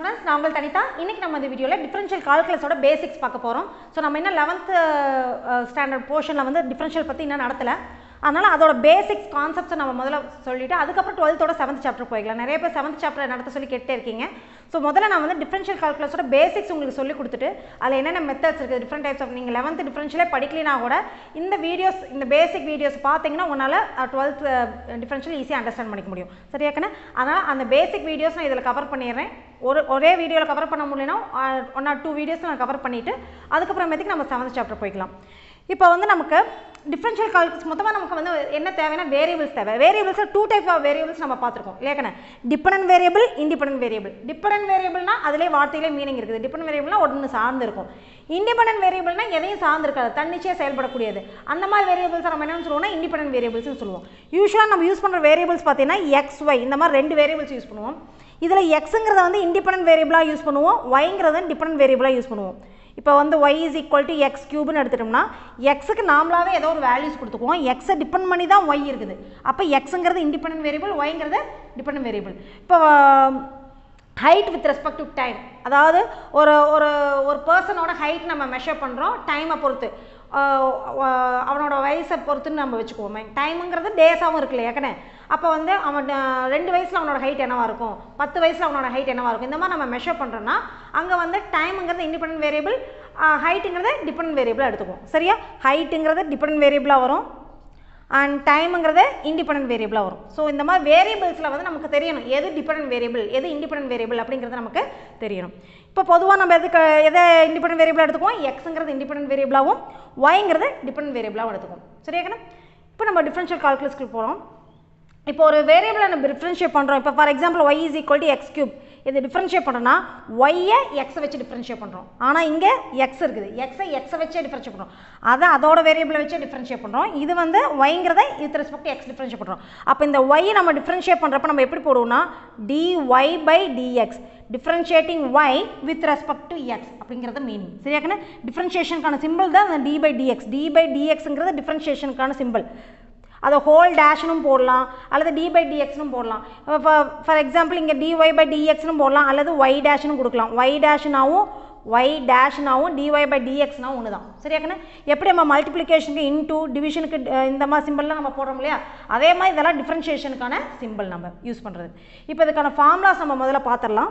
friends நான் உங்கள் தனிதா இன்னைக்கு நம்ம இந்த வீடியோவில் டிஃபரன்ஷியல் கால்குலஸோட பேசிக்ஸ் பார்க்க போகிறோம் ஸோ நம்ம இன்னும் லெவன்த்து ஸ்டாண்டர்ட் போர்ஷனில் வந்து டிஃபரன்ஷியல் பற்றி இன்னும் நடத்தலை அதனால் அதோட பேசிக்ஸ் கான்செப்ட்ஸை நம்ம முதல்ல சொல்லிவிட்டு அதுக்கப்புறம் டுவெல்த்தோட செவன்த் சாப்டர் போய்க்கலாம் நிறைய பேர் செவன்த் சாப்டர் நடத்த சொல்லி கேட்டே இருக்கீங்க ஸோ முதல்ல நான் வந்து டிஃபரன்ஷியல் கால்குலஸோட பேசிக்ஸ் உங்களுக்கு சொல்லி கொடுத்துட்டு அதில் என்னென்ன மெத்தட்ஸ் இருக்குது டிஃப்ரெண்ட் டைப்ஸ் ஆஃப் நீங்கள் லெவன்த் டிஃபரன்ஷியலே படிக்கலைனா கூட இந்த வீடியோஸ் இந்த பேசிக் வீடியோஸ் பார்த்தீங்கன்னா உங்களால் டுவெல்த் டிஃபரன்ஷியல் ஈஸியாக அண்டர்ஸ்டாண்ட் பண்ணிக்க முடியும் சரியாக்கண்ணே அதனால் அந்த பேசிக் வீடியோஸ் நான் இதில் கவர் பண்ணிடுறேன் ஒரு ஒரே வீடியோவில் கவர் பண்ண முடியலனா ஒன் ஆர் டூ வீடியோஸ் நான் கவர் பண்ணிவிட்டு அதுக்கப்புறமேட்டுக்கு நம்ம செவன்த் சாப்டர் போய்க்கலாம் இப்போ வந்து நமக்கு டிஃப்ரென்ஷியல் கால்குலஸ் மொத்தமாக நமக்கு வந்து என்ன தேவைன்னா வேரியபிள்ஸ் தேவை வேரியபிள்ஸில் டூ டைப் ஆஃப் வேரியபிள்ஸ் நம்ம பார்த்துருக்கோம் இல்லையாக்கண்ணே dependent variable independent variable dependent வேரியபிள்னா அதிலே வார்த்தையிலே மீனிங் இருக்குது டிபெண்டன்ட் வேரியபிள்னா ஒன்று சார்ந்து இருக்கும் இண்டிபெண்டன்ட் வேரியபிள்னா எதையும் சார்ந்து இருக்காது தன்னிச்சையாக செயல்படக்கூடியது அந்த மாதிரி வேரியபிள்ஸ் நம்ம என்ன சொல்லுவோம்னா இண்டிபெண்டன்ட் வேரியபிள்ஸ்னு சொல்லுவோம் யூஸ்வலாக நம்ம யூஸ் பண்ணுற வேரியபிள்ஸ் பார்த்தீங்கன்னா எக்ஸ் ஒய் இந்த மாதிரி ரெண்டு வேரியபிள்ஸ் யூஸ் பண்ணுவோம் இதில் எக்ஸுங்கிறத வந்து இண்டிபெண்டன்ட் வேரியபிளாக யூஸ் பண்ணுவோம் ஒய்ங்கிறத டிபெண்டன்ட் வேரியபிளாக யூஸ் பண்ணுவோம் இப்போ வந்து y is equal to x கியூப்னு எடுத்துட்டோம்னா எக்ஸுக்கு நாமளாவே ஏதோ ஒரு வேல்யூஸ் கொடுத்துக்குவோம் எக்ஸை டிபெண்ட் பண்ணி தான் ஒய் இருக்குது அப்போ எக்ஸுங்கிறது இண்டிபெண்டன்ட் வேரியபிள் ஒய்ங்கிறது டிபெண்டன்ட் வேரியபிள் இப்போ height with respect to time அதாவது ஒரு ஒரு ஒரு பர்சனோட ஹைட் நம்ம மெஷர் பண்ணுறோம் டைமை பொறுத்து அவனோட வயசை பொறுத்துன்னு நம்ம வச்சுக்குவோமே டைமுங்கிறது டேஸாகவும் இருக்கு இல்லையா ஏற்கனவே அப்போ வந்து அவன் ரெண்டு வயசில் அவனோட ஹைட் என்னவாக இருக்கும் பத்து வயசில் அவனோட ஹைட் என்னவாக இருக்கும் இந்த மாதிரி நம்ம மெஷர் பண்ணுறோன்னா அங்கே வந்து டைமுங்கிறது இண்டிபெண்ட் வேரியபிள் ஹைட்டுங்கிறது டிபெண்ட் வேரியபிளாக எடுத்துக்குவோம் சரியா ஹைட்டுங்கிறது டிபெண்ட் வேரியபிளாக வரும் அண்ட் டைமுங்கிறது இண்டிபெண்ட் வேரியபிளாக வரும் ஸோ இந்த மாதிரி வேரியபிள்ஸில் வந்து நமக்கு தெரியணும் எது டிபெண்ட் வேரியபிள் எது இண்டிபெண்ட் வேரியபிள் அப்படிங்கிறது நமக்கு தெரியணும் இப்போ பொதுவாக நம்ம எதுக்கு எதை இண்டிபெண்ட் வேரியபிளாக எடுத்துக்குவோம் எக்ஸுங்கிறது இண்டிபெண்ட் வேரியபிளாகவும் ஒய்ங்கிறது டிபெண்ட் வேரியபிளாகவும் எடுத்துக்குவோம் சரியாக்கணும் இப்போ நம்ம டிஃப்ரென்ஷியல் கால்குலஸ்க்கு போகிறோம் இப்போ ஒரு வேரியபிளை நம்ம டிஃப்ரென்ஷியேட் பண்ணுறோம் இப்போ for example y is equal to x cube இது டிஃப்ரென்ஷியேட் பண்ணுறோன்னா ஒய்யை எக்ஸை வச்சு டிஃப்ரென்ஷியேட் பண்ணுறோம் ஆனால் இங்கே எக்ஸ் இருக்குது எக்ஸை எக்ஸை வச்சே டிஃப்ரென்ஷியேட் பண்ணுறோம் அதை அதோட வேரியபிளை வச்சே டிஃப்ரென்ஷியேட் பண்ணுறோம் இது வந்து ஒய்ங்கிறத வித் ரெஸ்பெக்ட் எக்ஸ் டிஃப்ரென்ஷியேட் பண்ணுறோம் அப்போ இந்த ஒய் நம்ம டிஃப்ரென்ஷியேட் பண்ணுறப்ப நம்ம எப்படி போடுவோம்னா dy by dx differentiating y with respect to x அப்படிங்கிறது மீனிங் சரியாக்கண்ணே டிஃப்ரென்ஷியேஷனுக்கான சிம்பிள் தான் அந்த d by d x d by டிஎக்ஸுங்கிறது டிஃப்ரென்ஷியேஷனுக்கான சிம்பிள் அதை ஹோல் டேஷ்னும் போடலாம் அல்லது டி பை டிஎக்ஸ்னும் போடலாம் ஃபார் எக்ஸாம்பிள் இங்கே டிஒய் பை டிஎக்ஸ்னும் போடலாம் அல்லது ஒய் டேஷ்னு கொடுக்கலாம் ஒய் டேஷ்னாவும் ஒய் டேஷ்னாவும் டிஒய் பை டிஎக்ஸ்னாவும் ஒன்று தான் சரியாக்கண்ணே எப்படி நம்ம மல்டிப்ளிகேஷனுக்கு இன்டூ டிவிஷனுக்கு இந்த மாதிரி சிம்பிள்லாம் நம்ம போடுறோம் இல்லையா அதே மாதிரி இதெல்லாம் டிஃப்ரென்ஷியேஷனுக்கான சிம்பிள் நம்ம யூஸ் பண்ணுறது இப்போ இதுக்கான ஃபார்முலாஸ் நம்ம முதல்ல பார்த்துடலாம்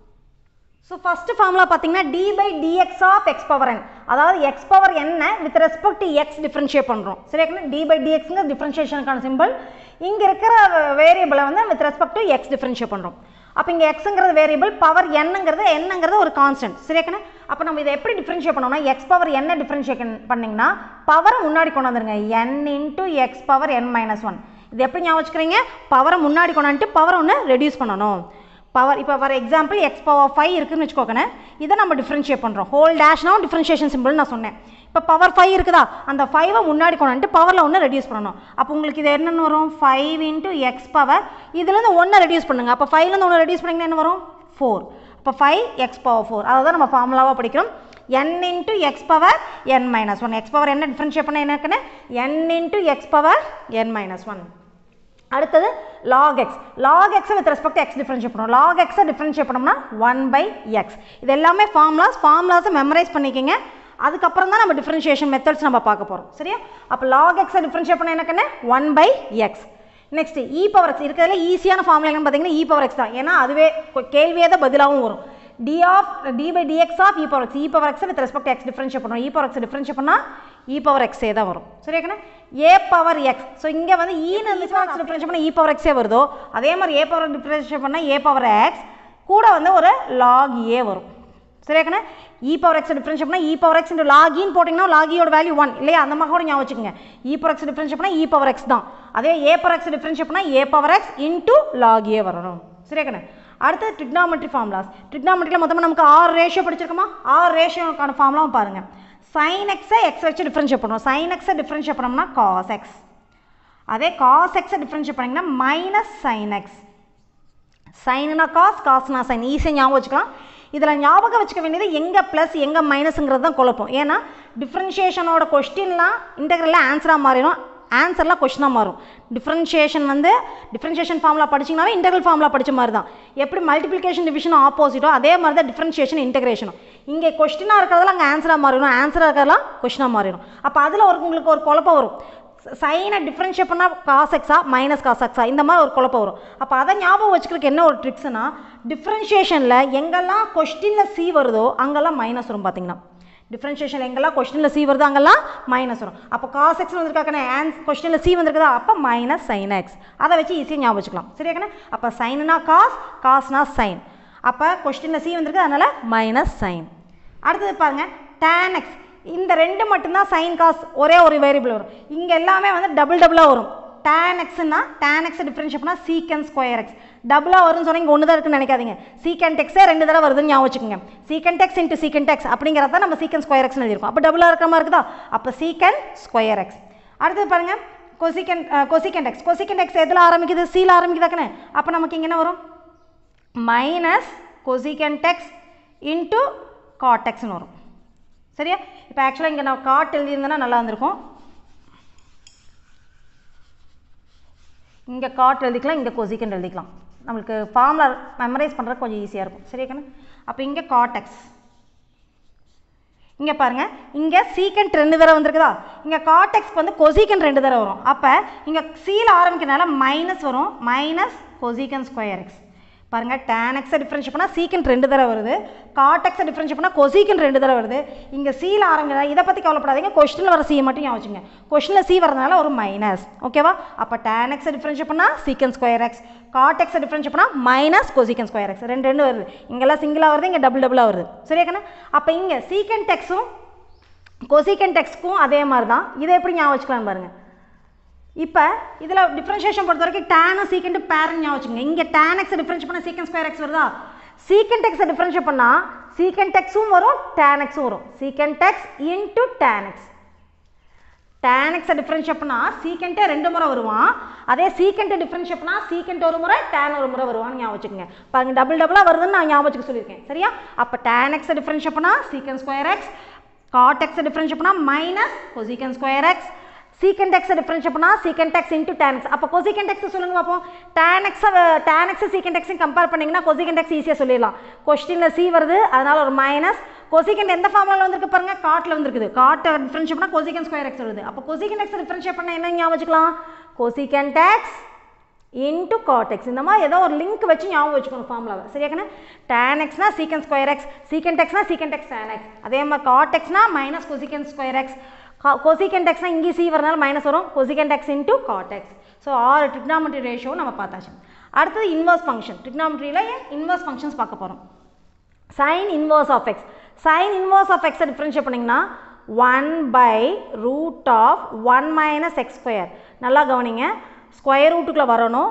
ஸோ ஃபஸ்ட்டு ஃபார்முலா பார்த்தீங்கன்னா d by dx of x power n அதாவது எக்ஸ் பவர் என்ன with respect to x differentiate பண்ணுறோம் சரியா டி பை டிஎக்ஸுங்க டிஃப்ரென்ஷியேஷனுக்கான சிம்பிள் இங்கே இருக்கிற வேரியபிளை வந்து with respect to x differentiate பண்ணுறோம் அப்போ இங்கே எக்ஸுங்கிறது வேரியபிள் பவர் என்னங்கிறது என்னங்கிறது ஒரு கான்ஸ்டன்ட் சரியாக்கண்ணே அப்போ நம்ம இதை எப்படி டிஃப்ரென்ஷியேட் பண்ணோம்னா எக்ஸ் பவர் என்ன டிஃப்ரென்ஷியேட் பண்ணிங்கன்னா பவரை முன்னாடி கொண்டு வந்துருங்க n into x power n minus one இது எப்படி ஞாபகம் வச்சுக்கிறீங்க பவரை முன்னாடி கொண்டாந்துட்டு பவரை ஒன்று ரெடியூஸ் பண்ணணும் பவர் இப்போ for example x power five இருக்குன்னு வச்சுக்கோக்கண்ணே இதை நம்ம டிஃப்ரென்ஷியேட் பண்ணுறோம் ஹோல் டேஷ்னாவும் டிஃப்ரென்ஷியேஷன் சிம்பிள் நான் சொன்னேன் இப்போ பவர் ஃபைவ் இருக்குதா அந்த ஃபைவை முன்னாடி கொண்டு பவரில் ஒன்று ரெடியூஸ் பண்ணணும் அப்போ உங்களுக்கு இது என்னென்னு வரும் ஃபைவ் இன்ட்டு எக்ஸ் பவர் இதுலேருந்து ஒன்று ரெடியூஸ் பண்ணுங்கள் அப்போ ஃபைவ்லேருந்து ஒன்று ரெடியூஸ் பண்ணிங்கன்னா என்ன வரும் ஃபோர் அப்போ ஃபைவ் எக்ஸ் பவர் ஃபோர் அதை தான் நம்ம ஃபார்முலாவாக படிக்கிறோம் n into x power n minus one x power என்ன டிஃப்ரென்ஷியேட் பண்ண என்னக்குன்னு n into x power n minus one அடுத்தது லாக் எக்ஸ் லாக் எக்ஸை வித் ரெஸ்பெக்ட் எக்ஸ் டிஃப்ரென்ஷியேட் பண்ணுவோம் லாக் எக்ஸை டிஃப்ரென்ஷியேட் பண்ணோம்னா ஒன் பை எக்ஸ் இது எல்லாமே ஃபார்முலாஸ் ஃபார்முலாஸை மெமரைஸ் பண்ணிக்கோங்க அதுக்கப்புறம் தான் நம்ம டிஃப்ரென்ஷியேஷன் மெத்தட்ஸ் நம்ம பார்க்க போகிறோம் சரியா அப்போ லாக் எக்ஸை டிஃப்ரென்ஷியேட் பண்ண எனக்குன்னு one by x next e power x இருக்கிறதுல ஈஸியான ஃபார்முலா என்னன்னு பார்த்தீங்கன்னா இ பவர் எக்ஸ் தான் ஏன்னா அதுவே கேள்வியே தான் பதிலாகவும் வரும் d of d by dx of e power x e power x with respect x differentiate பண்ணுவோம் இ பவர் எக்ஸ் டிஃப்ரென்ஷியேட் பண்ணால் இ பவர் எக்ஸே தான் வரும் சரியாக்கண்ணே ஏ பவர் எக்ஸ் ஸோ இங்கே வந்து ஈன்னு இருந்துச்சுன்னா டிஃப்ரென்ஷியேட் பண்ணால் இ பவர் எக்ஸே வருதோ அதே மாதிரி ஏ பவர் டிஃப்ரென்ஷியேட் பண்ணால் ஏ பவர் எக்ஸ் கூட வந்து ஒரு லாக் ஏ வரும் சரியாக்கண்ணே இ பவர் எக்ஸ் டிஃப்ரென்ஷியேட் பண்ணால் இ பவர் எக்ஸ் லாகின்னு போட்டிங்கன்னா லாகியோட வேல்யூ ஒன் இல்லையா அந்த மாதிரி கூட ஞாபகம் வச்சுக்கோங்க இ பவர் எக்ஸ் டிஃப்ரென்ஷியேட் பண்ணால் இ பவர் எக்ஸ் தான் அதே ஏ பவர் எக்ஸ் டிஃப்ரென்ஷியேட் பண்ணால் a power x into log a வரணும் சரியாக்கண்ணே அடுத்து ட்ரிக்னாமெட்ரி ஃபார்முலாஸ் ட்ரிக்னாமெட்ரியில் மொத்தமாக நமக்கு ஆறு ரேஷியோ படிச்சிருக்கோமா ஆறு ரேஷியோக்கான ஃபார்முலாவும் பாருங்கள் சைன் எக்ஸை எக்ஸ் வச்சு டிஃப்ரென்ஷியேட் பண்ணுவோம் சைன் எக்ஸை டிஃப்ரென்ஷியேட் பண்ணோம்னா காஸ் எக்ஸ் அதே காஸ் எக்ஸை டிஃப்ரென்ஷியேட் பண்ணிங்கன்னா மைனஸ் சைன் எக்ஸ் சைனுனா காஸ் காஸ்னா சைன் ஈஸியாக ஞாபகம் வச்சுக்கலாம் இதில் ஞாபகம் வச்சுக்க வேண்டியது எங்கே ப்ளஸ் எங்கே மைனஸுங்கிறது தான் குழப்பம் ஏன்னா டிஃப்ரென்ஷியேஷனோட கொஸ்டின்லாம் இன்டெகிரலில் ஆன்சராக மாறிடும் ஆன்சர்லாம் கொஷினாக மாறும் டிஃப்ரென்ஷியேஷன் வந்து டிஃப்ரென்ஷியேஷன் ஃபார்முலா படிச்சிங்கனாவே இன்டெகிரல் ஃபார்முலா படிச்ச மாதிரி தான் எப்படி மல்டிப்ளிகேஷன் டிவிஷன் ஆப்போசிட்டோ அதே மாதிரி தான் டிஃப்ரென்ஷியேஷன் இன்டெகிரேஷனும் இங்கே கொஸ்டினாக இருக்கிறதெல்லாம் அங்கே ஆன்சராக மாறிடும் ஆன்சராக இருக்கிறதெல்லாம் கொஷினாக மாறிடும் அப்போ அதில் ஒரு உங்களுக்கு ஒரு குழப்பம் வரும் சைனை டிஃப்ரென்ஷியேட் பண்ணால் காஸ் எக்ஸா மைனஸ் காஸ் எக்ஸா இந்த மாதிரி ஒரு குழப்பம் வரும் அப்போ அதை ஞாபகம் வச்சுக்கிறதுக்கு என்ன ஒரு ட்ரிக்ஸ்னா டிஃப்ரென்ஷியேஷனில் எங்கெல்லாம் கொஸ்டினில் சி வருதோ அங்கெல்லாம் மைனஸ் வரும் பார்த்தீங்கன்னா டிஃப்ரென்ஷியேஷன் எங்கெல்லாம் கொஸ்டினில் சி வருதோ அங்கெல்லாம் மைனஸ் வரும் அப்போ காஸ் எக்ஸ் வந்திருக்காக்கண்ணே ஆன்ஸ் கொஸ்டினில் சி வந்திருக்குதா அப்போ மைனஸ் சைன் எக்ஸ் அதை வச்சு ஈஸியாக ஞாபகம் வச்சுக்கலாம் சரியாக்கண்ணே அப்போ சைனுனா காஸ் காஸ்னா சைன் அப்போ கொஸ்டினில் சி வந்திருக்கு அதனால் மைனஸ் சைன் அடுத்தது பாருங்க tan x இந்த ரெண்டு மட்டும்தான் சைன் காஸ் ஒரே ஒரு வேரியபிள் வரும் இங்கே எல்லாமே வந்து டபுள் டபுளாக வரும் tan xன்னா tan x டிஃப்ரென்ஷியேட் பண்ணால் சீக்கன் ஸ்கொயர் எக்ஸ் டபுளாக வரும்னு சொன்னால் இங்கே ஒன்று தான் இருக்குன்னு நினைக்காதீங்க சீக்கன் டெக்ஸே ரெண்டு தடவை வருதுன்னு ஞாபகம் வச்சுக்கோங்க சீக்கன் டெக்ஸ் இன்ட்டு சீக்கன் டெக்ஸ் அப்படிங்கிறத நம்ம சீக்கன் ஸ்கொயர் எக்ஸ்னு எழுதிருக்கோம் அப்போ டபுளாக இருக்கிற மாதிரி இருக்குதா அப்போ சீக்கன் ஸ்கொயர் எக்ஸ் அடுத்தது பாருங்க கொசிகன் கொசிகன் எக்ஸ் கொசிகன் எக்ஸ் எதில் ஆரம்பிக்குது சீல ஆரம்பிக்குதாக்கண்ணே அப்போ நமக்கு இங்கே என்ன வரும் மைனஸ் கொசிகன் டெக்ஸ் இன்ட்டு காட்டெக்ஸ்னு வரும் சரியா இப்போ ஆக்சுவலாக இங்கே நான் காட் எழுதியிருந்தேன்னா நல்லா இருந்திருக்கும் இங்கே காட் எழுதிக்கலாம் இங்கே கொசிகன் எழுதிக்கலாம் நம்மளுக்கு ஃபார்முலா மெமரைஸ் பண்ணுறது கொஞ்சம் ஈஸியாக இருக்கும் சரியா கண்ணு அப்போ இங்கே காட்டெக்ஸ் இங்கே பாருங்க இங்கே சீக்கண்ட் ரெண்டு தடவை வந்திருக்குதா இங்கே காட்டெக்ஸ்க்கு வந்து கொசிகன் ரெண்டு தடவை வரும் அப்போ இங்கே சீல ஆரம்பிக்கிறதுனால மைனஸ் வரும் மைனஸ் கொசிகன் ஸ்கொயர் எக்ஸ் பாருங்க tan x டிஃபரன்ஷியேட் பண்ணால் சீக்கண்ட் ரெண்டு தடவை வருது காட் எக்ஸை டிஃபரன்ஷியேட் பண்ணால் கொசிக்கன் ரெண்டு தடவை வருது இங்கே சீல ஆரம்பிக்கிறதா இதை பற்றி கவலைப்படாதீங்க கொஸ்டினில் வர சி மட்டும் ஞாபகம் வச்சுங்க கொஸ்டினில் சி வரதுனால ஒரு மைனஸ் ஓகேவா அப்போ tan x டிஃபரன்ஷியேட் பண்ணால் சீக்கன் ஸ்கொயர் எக்ஸ் காட் எக்ஸை டிஃபரன்ஷியேட் பண்ணால் மைனஸ் கொசிக்கன் ஸ்கொயர் எக்ஸ் ரெண்டு ரெண்டு வருது இங்கெல்லாம் சிங்கிளாக வருது இங்கே டபுள் டபுளாக வருது சரியா கண்ணா அப்போ இங்கே சீக்கண்ட் எக்ஸும் கொசிகன் டெக்ஸ்க்கும் அதே மாதிரி தான் இதை எப்படி ஞாபகம் வச்சுக்கலாம் பாருங்க இப்போ இதில் டிஃப்ரென்ஷியேஷன் பொறுத்த வரைக்கும் டேனும் சீக்கண்ட் பேரன் ஞாபகம் வச்சுங்க இங்கே டேன் எக்ஸ் டிஃப்ரென்ஷியேட் பண்ணால் சீக்கன் ஸ்கொயர் எக்ஸ் வருதா சீக்கண்ட் எக்ஸை டிஃப்ரென்ஷியேட் பண்ணால் சீக்கண்ட் எக்ஸும் வரும் டேன் எக்ஸும் வரும் secant x into tan x tan எக்ஸை டிஃப்ரென்ஷியேட் பண்ணால் சீக்கண்ட்டே ரெண்டு முறை வருவான் அதே சீக்கண்ட்டை டிஃப்ரென்ஷியேட் பண்ணால் சீக்கண்ட் ஒரு முறை டேன் ஒரு முறை வருவான்னு ஞாபகம் வச்சுக்கோங்க பாருங்க டபுள் டபுளாக வருதுன்னு நான் ஞாபகம் வச்சுக்க சொல்லியிருக்கேன் சரியா அப்போ டேன் எக்ஸை டிஃப்ரென்ஷியேட் பண்ணால் சீக்கன் ஸ்கொயர் எக்ஸ் காட் எக்ஸை டிஃப்ரென்ஷியேட் பண்ணால் minus cosecant square x secant எக்ஸை டிஃப்ரென்ஷியேட் பண்ணால் secant x into tan x அப்போ கொசிகண்ட் எக்ஸ் சொல்லுங்க பார்ப்போம் டேன் எக்ஸை டேன் எக்ஸ் சீக்கண்ட் எக்ஸையும் கம்பேர் பண்ணிங்கன்னா கொசிகண்ட் எக்ஸ் ஈஸியாக சொல்லிடலாம் கொஸ்டினில் சி வருது அதனால ஒரு மைனஸ் கொசிகண்ட் எந்த ஃபார்முலாவில் வந்திருக்கு பாருங்க காட்டில் வந்திருக்குது காட்டை டிஃப்ரென்ஷியேட் பண்ணால் கொசிகன் ஸ்கொயர் எக்ஸ் வருது அப்போ கொசிகண்ட் எக்ஸ் டிஃப்ரென்ஷியேட் பண்ணால் என்ன ஞாபகம் வச்சுக்கலாம் கொசிகண்ட் எக்ஸ் இன்ட்டு காட்டெக்ஸ் இந்த மாதிரி ஏதோ ஒரு லிங்க் வச்சு ஞாபகம் வச்சுக்கணும் ஃபார்முலாவை சரியாக்கண்ணே டேன் எக்ஸ்னா சீக்கன் ஸ்கொயர் எக்ஸ் சீக்கண்ட் எக்ஸ்னா சீக்கண்ட் எக்ஸ் டேன் எக்ஸ் அதே மாதிரி காட்டெக்ஸ்னா minus cosecant square x cosecant எக்ஸ்னா இங்கே சி வரனால மைனஸ் வரும் cosecant x into cot x so ஆறு ட்ரிக்னாமெட்ரி ரேஷியோ நம்ம பார்த்தாச்சு அடுத்தது இன்வர்ஸ் ஃபங்க்ஷன் ட்ரிக்னாமெட்ரியில் இன்வர்ஸ் ஃபங்க்ஷன்ஸ் பார்க்க போகிறோம் sin inverse of x sin inverse of எக்ஸை டிஃப்ரென்ஷியேட் பண்ணிங்கன்னா one by root of one minus x square நல்லா கவனிங்க ஸ்கொயர் ரூட்டுக்குள்ளே வரணும்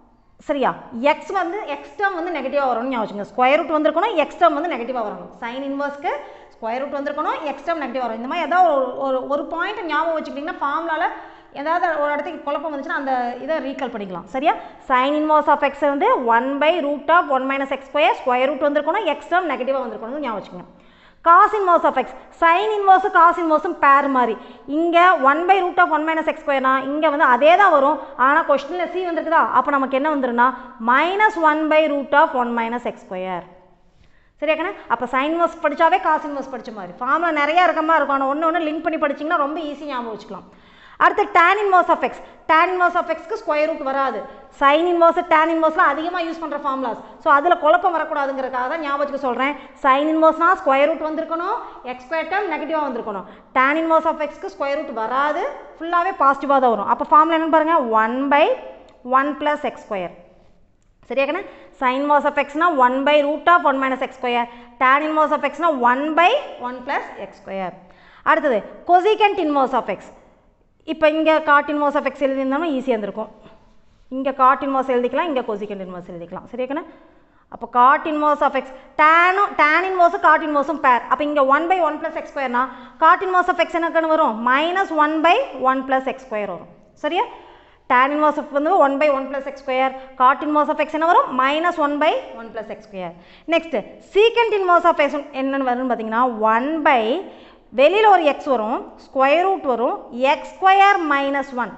சரியா எக்ஸ் வந்து எக்ஸ் டேர்ம் வந்து நெகட்டிவாக வரணும்னு ஞாபகம் வச்சுங்க ஸ்கொயர் ரூட் வந்திருக்கணும் எக்ஸ் டேர்ம் வந்து நெகட்டிவாக வரணும் சைன் இன்வர்ஸ்க்கு ஸ்கொயர் ரூட் வந்திருக்கணும் எக்ஸ் டேர்ம் நெகட்டிவ் வரும் இந்த மாதிரி ஏதாவது ஒரு ஒரு ஒரு பாயிண்ட் ஞாபகம் வச்சுக்கிட்டிங்கன்னா ஃபார்முலாவில் ஏதாவது ஒரு இடத்துக்கு குழப்பம் வந்துச்சுன்னா அந்த இதை ரீகால் பண்ணிக்கலாம் சரியா சைன் இன்வர்ஸ் ஆஃப் எக்ஸ் வந்து one by root of one minus x square square root வந்திருக்கணும் எக்ஸ் டேர்ம் நெகட்டிவாக வந்திருக்கணும் ஞாபகம் வச்சுக்கோங்க cos inverse of x sin இன்வர்ஸும் காஸ் இன்வர்ஸும் பேர் மாதிரி இங்கே one by root of one minus x ஸ்கொயர்னா இங்கே வந்து அதே தான் வரும் ஆனால் கொஸ்டினில் சி வந்திருக்குதா அப்போ நமக்கு என்ன வந்துருன்னா minus one by root of one minus x square சரியாக்கண்ணே அப்போ சைன் இன்வர்ஸ் படித்தாவே காஸ் இன்வர்ஸ் படித்த மாதிரி ஃபார்மில் நிறையா இருக்க மாதிரி இருக்கும் ஆனால் ஒன்று ஒன்று லிங்க் பண்ணி படிச்சிங்கன்னா ரொம்ப ஈஸி ஞாபகம் வச்சுக்கலாம் அடுத்து tan inverse of x tan inverse of எக்ஸ்க்கு ஸ்கொயர் ரூட் வராது சைன் இன்வர்ஸ் tan இன்வர்ஸ்லாம் அதிகமாக யூஸ் பண்ணுற ஃபார்முலாஸ் ஸோ அதில் குழப்பம் வரக்கூடாதுங்கிறக்காக தான் ஞாபகத்துக்கு சொல்கிறேன் சைன் இன்வர்ஸ்னா ஸ்கொயர் ரூட் வந்திருக்கணும் எக்ஸ் ஸ்கொயர் டேர்ம் நெகட்டிவாக வந்திருக்கணும் tan இன்வர்ஸ் ஆஃப் எக்ஸ்க்கு ஸ்கொயர் ரூட் வராது ஃபுல்லாகவே பாசிட்டிவாக தான் வரும் அப்போ ஃபார்முலா என்னன்னு பாருங்கள் one by one plus x square சரியாக்கண்ணே சைன் இன்வர்ஸ் ஆஃப் எக்ஸ்னா one by root of one minus x square tan inverse of எக்ஸ்னா one by one plus x square அடுத்தது கொசிகண்ட் இன்வர்ஸ் ஆஃப் எக்ஸ் இப்போ இங்கே cot inverse of x எழுதியிருந்தோம்னா ஈஸியாக இருந்திருக்கும் இங்கே cot inverse எழுதிக்கலாம் இங்கே கொசிகண்ட் இன்வர்ஸ் எழுதிக்கலாம் சரியாக்கண்ணே அப்போ காட் இன்வர்ஸ் ஆஃப் எக்ஸ் டேனும் டேன் இன்வர்ஸும் காட் இன்வர்ஸும் பேர் அப்போ இங்கே one by one plus x ஸ்கொயர்னா காட் இன்வர்ஸ் ஆஃப் எக்ஸ் என்னக்குன்னு வரும் minus one by one plus x square வரும் சரியா tan இன்வர்ஸ் ஆஃப் வந்து one by one plus x square cot inverse of x என்ன வரும் minus one by one plus x square next secant inverse of x என்னன்னு வரும்னு பார்த்தீங்கன்னா one by வெளியில் ஒரு எக்ஸ் வரும் ஸ்கொயர் ரூட் வரும் எக்ஸ் ஸ்கொயர் மைனஸ் ஒன்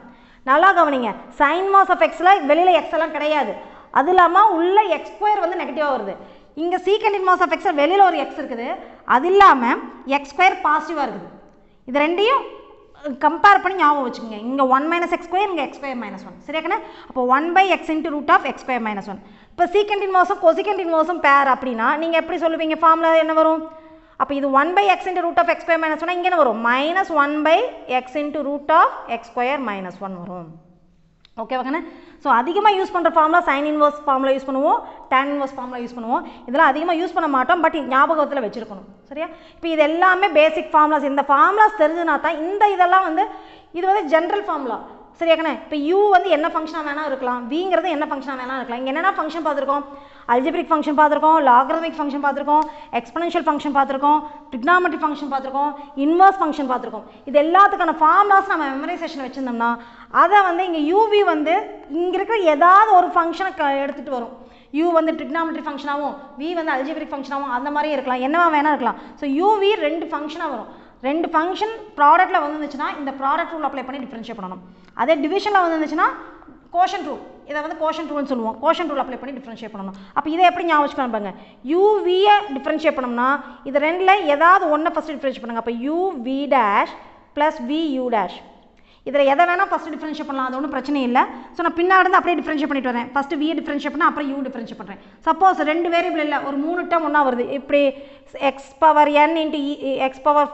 நல்லா கவனிங்க சைன் மாஸ் ஆஃப் எக்ஸில் வெளியில் எக்ஸ் எல்லாம் கிடையாது அது இல்லாமல் உள்ள எக்ஸ் ஸ்கொயர் வந்து நெகட்டிவாக வருது இங்கே சீக்கண்ட் மாஸ் ஆஃப் எக்ஸில் வெளியில் ஒரு எக்ஸ் இருக்குது அது இல்லாமல் எக்ஸ் ஸ்கொயர் பாசிட்டிவாக இருக்குது இது ரெண்டையும் கம்பேர் பண்ணி ஞாபகம் வச்சுக்கோங்க இங்கே ஒன் மைனஸ் எக்ஸ் ஸ்கொயர் இங்கே எக்ஸ் ஸ்கொயர் மைனஸ் ஒன் சரியாக்கண்ணே அப்போ one by x into root of x square minus one இப்போ சீக்கண்ட் இன்வர்ஸும் கொசிக்கண்ட் இன்வர்ஸும் பேர் அப்படின்னா நீங்கள் எப்படி சொல்லுவீங்க ஃபார்முலா என்ன வரும் அப்போ இது one by x into root of x square minus one இங்கே என்ன வரும் minus one by x into root of x square minus one வரும் ஓகேவாங்கண்ணே ஸோ அதிகமாக யூஸ் பண்ணுற formula sin inverse formula use பண்ணுவோம் டேன் இன்வர்ஸ் ஃபார்முலா யூஸ் பண்ணுவோம் இதெல்லாம் அதிகமாக யூஸ் பண்ண மாட்டோம் பட் ஞாபகத்தில் வச்சுருக்கணும் சரியா இப்போ இது எல்லாமே பேசிக் ஃபார்முலாஸ் இந்த ஃபார்முலாஸ் தெரிஞ்சுனா தான் இந்த இதெல்லாம் வந்து இது வந்து ஜென்ரல் ஃபார்முலா சரியாக்கண்ணே இப்போ யூ வந்து என்ன ஃபங்க்ஷனாக வேணால் இருக்கலாம் விங்கிறது என்ன ஃபங்க்ஷனாக வேணால் இருக்கலாம் இங்கே என்னென்ன ஃபங்க்ஷன் பார்த்துருக்கோம் அல்ஜிபிரிக் ஃபங்க்ஷன் பார்த்துருக்கோம் லாகரமிக் ஃபங்க்ஷன் பார்த்துருக்கோம் எக்ஸ்பனன்ஷியல் ஃபங்க்ஷன் பார்த்துருக்கோம் ட்ரிக்னாமெட்ரி ஃபங்க்ஷன் பார்த்துருக்கோம் இன்வர்ஸ் ஃபங்க்ஷன் பார்த்துருக்கோம் இது எல்லாத்துக்கான ஃபார்முலாஸ் நம்ம மெமரைசேஷன் வச்சுருந்தோம்னா அதை வந்து இங்கே யூவி வந்து இங்கே இருக்கிற ஏதாவது ஒரு ஃபங்க்ஷனை க எடுத்துகிட்டு வரும் யூ வந்து ட்ரிக்னாமெட்ரி ஃபங்க்ஷனாகவும் வி வந்து அல்ஜிபிரிக் ஃபங்க்ஷனாகவும் அந்த மாதிரியும் இருக்கலாம் என்னவா வேணால் இருக்கலாம் ஸோ யூவி ரெண்டு ஃபங்க்ஷனாக வரும் ரெண்டு ஃபங்க்ஷன் ப்ராடக்ட்டில் வந்துருந்துச்சுன்னா இந்த ப்ராடக்ட் ரூல் அப்ளை பண்ணி டிஃப்ரென்ஷியேட் பண்ணணும் அதே டிவிஷனில் வந்துருந்துச்சுன்னா கோஷன் ரூல் இதை வந்து கோஷன் ரூல்னு சொல்லுவோம் கோஷன் ரூல் அப்ளை பண்ணி டிஃப்ரென்ஷியேட் பண்ணணும் அப்போ இதை எப்படி ஞாபகம் வச்சுக்கலாம் பாருங்க யூவியை டிஃப்ரென்ஷியேட் பண்ணோம்னா இது ரெண்டில் ஏதாவது ஒன்றை ஃபஸ்ட்டு டிஃப்ரென்ஷியேட் பண்ணுங்க அப்போ u v dash plus v u dash இதில் எதை வேணால் ஃபஸ்ட்டு டிஃப்ரென்ஷியேட் பண்ணலாம் அது ஒன்றும் பிரச்சனை இல்லை ஸோ நான் பின்னாடி இருந்து அப்படியே டிஃப்ரென்ஷியேட் பண்ணிட்டு வரேன் ஃபஸ்ட்டு வி டிஃப்ரென்ஷியேட் பண்ணால் அப்புறம் யூ டிஃப்ரென்ஷியேட் பண்ணுறேன் சப்போஸ் ரெண்டு வேரியபிள் இல்லை ஒரு மூணு டேம் ஒன்றா வருது இப்படி x power n into x power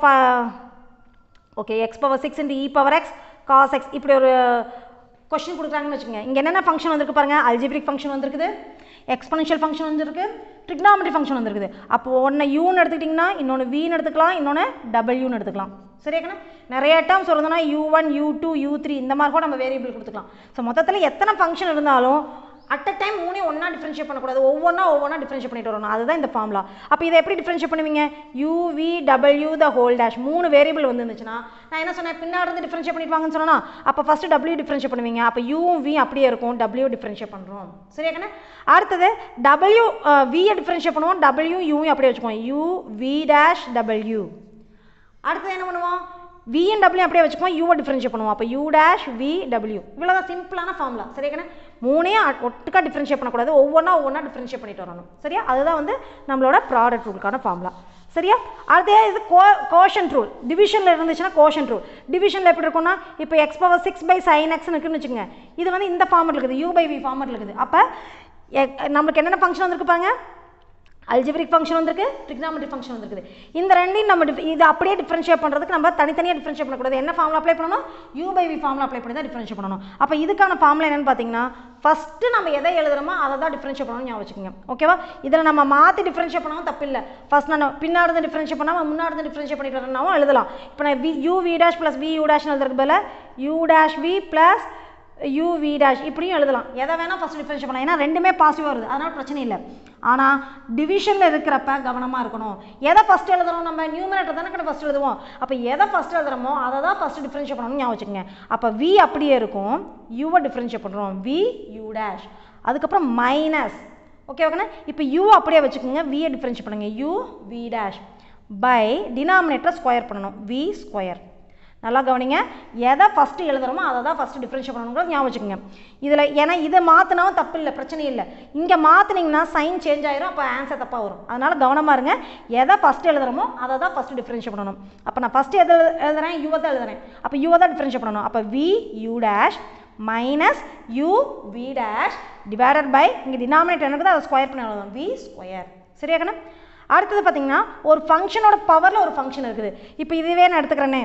okay x power six into e power x cos x இப்படி ஒரு கொஸ்டின் கொடுக்குறாங்கன்னு வச்சுக்கோங்க இங்கே என்னென்ன ஃபங்க்ஷன் வந்திருக்கு பாருங்கள் அல்ஜிபிரிக் ஃபங்க்ஷன் வந்திருக்குது எக்ஸ்பனன்ஷியல் ஃபங்க்ஷன் வந்திருக்கு ட்ரிக்னாமெட்ரி ஃபங்க்ஷன் வந்திருக்குது அப்போ ஒன்று யூன்னு எடுத்துக்கிட்டிங்கன்னா இன்னொன்று வின்னு எடுத்துக்கலாம் இன்னொன்று டபிள்யூன்னு எடுத்துக்கலாம் சரியாக்கண்ணா நிறைய டேர்ம்ஸ் வருதுன்னா u one u two u three இந்த மாதிரி கூட நம்ம வேரியபிள் கொடுத்துக்கலாம் ஸோ மொத்தத்தில் எத்தனை ஃபங்க்ஷன் இருந்தாலும் அட் அ டைம் மூணே ஒன்றா டிஃப்ரென்ஷியேட் பண்ணக்கூடாது ஒவ்வொன்றா ஒவ்வொன்றா டிஃப்ரென்ஷியேட் பண்ணிட்டு வரணும் அதுதான் இந்த ஃபார்முலா அப்போ இதை எப்படி டிஃப்ரென்ஷியேட் பண்ணுவீங்க யூ வி டபிள்யூ த ஹோல் டேஷ் மூணு வேரியபிள் வந்துருந்துச்சுன்னா நான் என்ன சொன்னேன் பின்னாடி இருந்து டிஃப்ரென்ஷியேட் பண்ணிடுவாங்கன்னு சொன்னா அப்போ ஃபஸ்ட்டு டபிள்யூ டிஃப்ரென்ஷியேட் பண்ணுவீங்க அப்போ யூவும் வி அப்படியே இருக்கும் டபிள்யூ டிஃப்ரென்ஷியேட் பண்ணுறோம் சரியா கண்ணே அடுத்தது டபிள்யூ வியை டிஃப்ரென்ஷியேட் பண்ணுவோம் டபிள்யூ யூவும் அப்படியே வச்சுக்குவோம் யூ வி டேஷ் டபிள்யூ அடுத்தது என்ன பண்ணுவோம் வி அண்ட் டபிள்யூ அப்படியே வச்சுக்குவோம் யூவை டிஃப்ரென்ஷியேட் பண்ணுவோம் அப்போ யூ டேஷ் வி டபிள்யூ இவ்வளோதான் சிம்பிளான ஃபார்முலா சரியாக்கண்ணே மூணையும் அ- ஒட்டுக்கா டிஃப்ரென்ஷியேட் பண்ணக்கூடாது ஒவ்வொன்றா ஒவ்வொன்றா டிஃப்ரென்ஷியேட் பண்ணிட்டு வரணும் சரியா அதுதான் வந்து நம்மளோட ப்ராடக்ட் ரூலுக்கான ஃபார்முலா சரியா அடுத்தே இது கோ கோஷன் ரூல் டிவிஷனில் இருந்துச்சுன்னா கோஷன் ரூல் டிவிஷனில் எப்படி இருக்கும்னா இப்போ x power six by sine எக்ஸ்னு இருக்குன்னு வச்சுக்கோங்க இது வந்து இந்த ஃபார்மெட் இருக்குது யூ பை வி ஃபார்மெட் இருக்குது அப்போ நம்மளுக்கு என்னென்ன ஃபங்க்ஷன் வந்திருக்கு பாருங்க அல்ஜிபிரிக் ஃபங்க்ஷன் வந்திருக்கு ட்ரிக்னாமெட்ரி ஃபங்க்ஷன் வந்திருக்குது இந்த ரெண்டையும் நம்ம டிஃப் இது அப்படியே டிஃப்ரென்ஷியேட் பண்ணுறதுக்கு நம்ம தனித்தனியாக டிஃப்ரென்ஷியேட் பண்ணக்கூடாது என்ன ஃபார்முலா அப்ளை பண்ணணும் u by v formula apply பண்ணி தான் டிஃப்ரென்ஷியேட் பண்ணணும் அப்போ இதுக்கான ஃபார்முலா என்னன்னு பார்த்தீங்கன்னா ஃபஸ்ட்டு நம்ம எதை எழுதுறோமோ அதை தான் டிஃப்ரென்ஷியேட் பண்ணணும்னு ஞாபகம் வச்சுக்கோங்க ஓகேவா இதில் நம்ம மாற்றி டிஃப்ரென்ஷியேட் பண்ணாலும் தப்பு இல்லை ஃபஸ்ட் நான் பின்னாடி இருந்து டிஃப்ரென்ஷியேட் பண்ணாமல் முன்னாடி இருந்து டிஃப்ரென்ஷியேட் பண்ணிட்டு வரனாவும் எழுதலாம் இப்போ நான் v u v dash plus v u dash எழுதுறதுக்கு பதிலாக u dash v plus u v dash இப்படியும் எழுதலாம் எதை வேணால் ஃபஸ்ட் டிஃபரன்ஷியேட் பண்ணலாம் ஏன்னா ரெண்டுமே பாசிட்டிவாக வருது அதனால் பிரச்சனை இல்லை ஆனால் டிவிஷனில் இருக்கிறப்ப கவனமாக இருக்கணும் எதை ஃபஸ்ட் எழுதுறோம் நம்ம நியூமரேட்டர் தானே ஃபஸ்ட் எழுதுவோம் அப்போ எதை ஃபஸ்ட் எழுதுறோமோ அதை தான் ஃபஸ்ட்டு டிஃபரன்ஷியேட் பண்ணணும்னு ஞாபகம் வச்சுக்கோங்க அப்போ வி அப்படியே இருக்கும் யூவை டிஃபரன்ஷியேட் பண்ணுறோம் வி யூ டேஷ் அதுக்கப்புறம் மைனஸ் ஓகே ஓகேண்ணா இப்போ யூ அப்படியே வச்சுக்கோங்க வியை டிஃபரன்ஷியேட் பண்ணுங்க u v dash by denominator square பண்ணணும் வி ஸ்கொயர் நல்லா கவனிங்க எதை ஃபஸ்ட்டு எழுதுறோமோ அதை தான் ஃபஸ்ட்டு டிஃப்ரென்ஷியேட் பண்ணணுங்கிறது ஞாபகம் வச்சுக்கோங்க இதில் ஏன்னா இதை மாற்றினாவும் தப்பு இல்லை பிரச்சனை இல்லை இங்கே மாற்றினீங்கன்னா சைன் சேஞ்ச் ஆயிரும் அப்போ ஆன்சர் தப்பாக வரும் அதனால் கவனமாக இருங்க எதை ஃபஸ்ட்டு எழுதுறோமோ அதை தான் ஃபஸ்ட்டு டிஃப்ரென்ஷியேட் பண்ணணும் அப்போ நான் ஃபஸ்ட்டு எது எழுதுறேன் யூவை தான் எழுதுறேன் அப்போ யூவை தான் டிஃப்ரென்ஷியேட் பண்ணணும் அப்போ v u dash minus u v dash divided by இங்கே டினாமினேட்டர் இருக்குது அதை ஸ்கொயர் பண்ணி எழுதணும் வி ஸ்கொயர் சரியா கண்ணா அடுத்தது பார்த்தீங்கன்னா ஒரு ஃபங்க்ஷனோட பவரில் ஒரு ஃபங்க்ஷன் இருக்குது இப்போ இதுவே நான் எடுத்துக்கிறேனே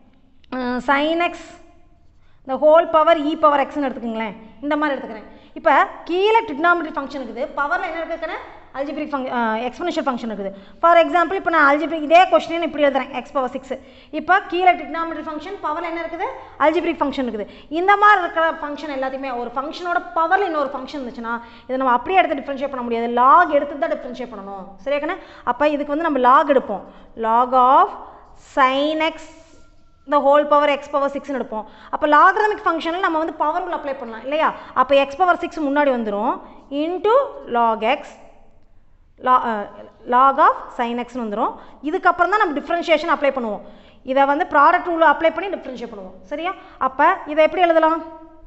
சைன் எக்ஸ் இந்த ஹோல் பவர் இ பவர் எக்ஸ்னு எடுத்துக்கோங்களேன் இந்த மாதிரி எடுத்துக்கிறேன் இப்போ கீழே ட்ரிக்னாமெட்ரி ஃபங்க்ஷன் இருக்குது பவரில் என்ன இருக்குதுன்னு அல்ஜிபிரிக் ஃபங்க் எக்ஸ்பனன்ஷியல் ஃபங்க்ஷன் இருக்குது ஃபார் எக்ஸாம்பிள் இப்போ நான் அல்ஜிபிரிக் இதே கொஸ்டின் இப்படி எழுதுறேன் எக்ஸ் பவர் சிக்ஸ் இப்போ கீழே ட்ரிக்னாமெட்ரி ஃபங்க்ஷன் பவரில் என்ன இருக்குது அல்ஜிபிரிக் ஃபங்க்ஷன் இருக்குது இந்த மாதிரி இருக்கிற ஃபங்க்ஷன் எல்லாத்தையுமே ஒரு ஃபங்க்ஷனோட பவரில் இன்னொரு ஃபங்க்ஷன் இருந்துச்சுன்னா இதை நம்ம அப்படியே எடுத்து டிஃப்ரென்ஷியேட் பண்ண முடியாது லாக் எடுத்து தான் டிஃப்ரென்ஷியேட் பண்ணணும் சரியாக்கண்ணே அப்போ இதுக்கு வந்து நம்ம லாக் எடுப்போம் லாக் ஆஃப் சைன் எக்ஸ் இந்த ஹோல் பவர் எக்ஸ் பவர் சிக்ஸ்னு எடுப்போம் அப்போ லாகரமிக் ஃபங்க்ஷனில் நம்ம வந்து பவர் ரூல் அப்ளை பண்ணலாம் இல்லையா அப்போ எக்ஸ் பவர் சிக்ஸ் முன்னாடி வந்துடும் இன்ட்டு லாக் எக்ஸ் லா லாக் ஆஃப் சைன் எக்ஸ்னு வந்துடும் இதுக்கப்புறம் தான் நம்ம டிஃப்ரென்ஷியேஷன் அப்ளை பண்ணுவோம் இதை வந்து ப்ராடக்ட் ரூல் அப்ளை பண்ணி டிஃப்ரென்ஷியேட் பண்ணுவோம் சரியா அப்போ இதை எப்படி எழுதலாம்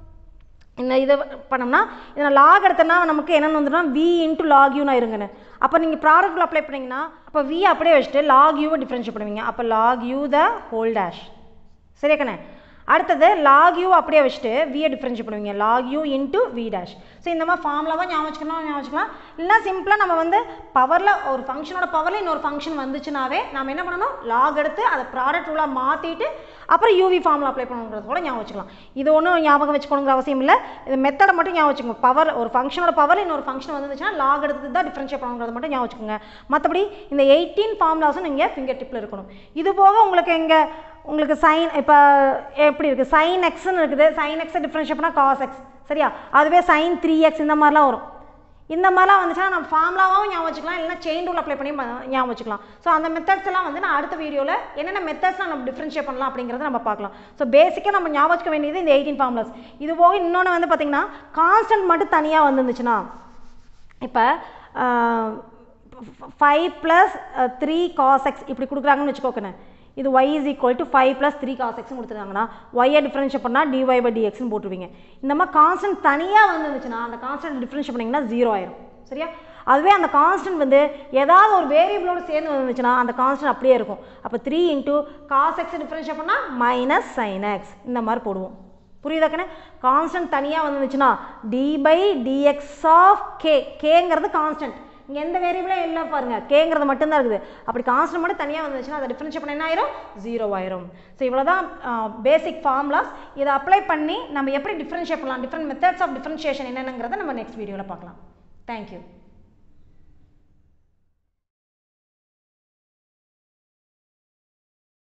இந்த இதை பண்ணோம்னா இதை லாக் எடுத்தோன்னா நமக்கு என்னென்னு வந்துடும் வி இன்ட்டு லாக் யூன்னு ஆயிருங்கன்னு அப்போ நீங்கள் ப்ராடக்ட்டில் அப்ளை பண்ணிங்கன்னா அப்போ வி அப்படியே வச்சுட்டு லாக் யூவை டிஃப்ரென்ஷியேட் பண்ணுவீங்க அப்போ log u the whole dash சரியா கண்ணே அடுத்தது லாக் யூ அப்படியே வச்சுட்டு வியை டிஃப்ரென்ஷியேட் பண்ணுவீங்க log u into v dash so இந்த மாதிரி ஃபார்முலாவாக ஞாபகம் வச்சுக்கணும் ஞாபகம் வச்சுக்கலாம் இல்லைனா சிம்பிளாக நம்ம வந்து பவரில் ஒரு ஃபங்க்ஷனோட பவரில் இன்னொரு ஃபங்க்ஷன் வந்துச்சுனாவே நம்ம என்ன பண்ணணும் லாக் எடுத்து அதை ப்ராடக்ட் ரூலாக மாற்றிட்டு அப்புறம் யூவி ஃபார்முலா அப்ளை பண்ணணுங்கிறது கூட ஞாபகம் வச்சுக்கலாம் இது ஒன்றும் ஞாபகம் வச்சுக்கணுங்கிற அவசியம் இல்லை இது மெத்தடை மட்டும் ஞாபகம் வச்சுக்கோங்க பவர் ஒரு ஃபங்க்ஷனோட பவர் இன்னொரு ஃபங்க்ஷன் வந்துச்சுன்னா லாக் எடுத்து தான் டிஃப்ரென்ஷியேட் பண்ணணுங்கிறது மட்டும் ஞாபகம் வச்சுக்கோங்க மற்றபடி இந்த எயிட்டீன் ஃபார்முலாஸும் நீங்கள் ஃபிங்கர் டிப்பில் இருக்கணும் இது போக உங்களுக்கு எங்கே உங்களுக்கு சைன் இப்போ எப்படி இருக்குது சைன் எக்ஸ்னு இருக்குது சைன் எக்ஸை டிஃப்ரென்ஷியேட் பண்ணால் காஸ் எக்ஸ் சரியா அதுவே சைன் த்ரீ எக்ஸ் இந்த மாதிரிலாம் வரும் இந்த மாதிரிலாம் வந்துச்சுன்னா நம்ம ஃபார்முலாவும் ஞாபகம் வச்சுக்கலாம் இல்லைனா செயின் ரூல் அப்ளை பண்ணி ம- ஞாபகம் வச்சுக்கலாம் ஸோ அந்த மெத்தட்ஸ் எல்லாம் வந்து நான் அடுத்த வீடியோவில் என்னென்ன மெத்தட்ஸ்லாம் நம்ம டிஃப்ரென்ஷியேட் பண்ணலாம் அப்படிங்கிறத நம்ம பார்க்கலாம் ஸோ பேசிக்காக நம்ம ஞாபகம் வச்சுக்க வேண்டியது இந்த எயிட்டீன் ஃபார்முலாஸ் இது போக இன்னொன்று வந்து பார்த்திங்கன்னா கான்ஸ்டன்ட் மட்டும் தனியாக வந்துருந்துச்சுன்னா இப்போ five plus three cos x இப்படி கொடுக்குறாங்கன்னு வச்சுக்கோக்கண்ணே இது y is equal to five plus three cos எக்ஸ்னு கொடுத்துருக்காங்கன்னா ஒய்யை டிஃப்ரென்ஷியேட் பண்ணால் dy பை dxன்னு போட்டுருவீங்க இந்த மாதிரி கான்ஸ்டன்ட் தனியாக வந்துருந்துச்சுன்னா அந்த கான்ஸ்டன்ட் டிஃப்ரென்ஷியேட் பண்ணிங்கன்னா ஜீரோ ஆயிரும் சரியா அதுவே அந்த கான்ஸ்டன்ட் வந்து ஏதாவது ஒரு வேரியபிளோட சேர்ந்து வந்துச்சுன்னா அந்த கான்ஸ்டன்ட் அப்படியே இருக்கும் அப்போ three into cos x differentiate பண்ணால் மைனஸ் சைன் எக்ஸ் இந்த மாதிரி போடுவோம் புரியுதாக்கண்ணே கான்ஸ்டன்ட் தனியாக வந்துச்சுன்னா d by dx of k கேங்கிறது கான்ஸ்டன்ட் இங்கே எந்த வேரியபிளும் இல்லை பாருங்க கேங்கிறது மட்டும்தான் இருக்குது அப்படி கான்ஸ்டன்ட் மட்டும் தனியாக வந்துச்சுன்னா அதை டிஃப்ரென்ஷியேட் பண்ண என்ன ஆயிரும் ஜீரோ ஆயிரும் ஸோ இவ்வளோதான் பேசிக் ஃபார்முலாஸ் இதை அப்ளை பண்ணி நம்ம எப்படி டிஃப்ரென்ஷியேட் பண்ணலாம் டிஃப்ரெண்ட் மெத்தட்ஸ் ஆஃப் டிஃப்ரென்ஷியேஷன் என்னென்னங்கிறத நம்ம நெக்ஸ்ட் வீடியோவில் பார்க்கலாம் தேங்க்யூ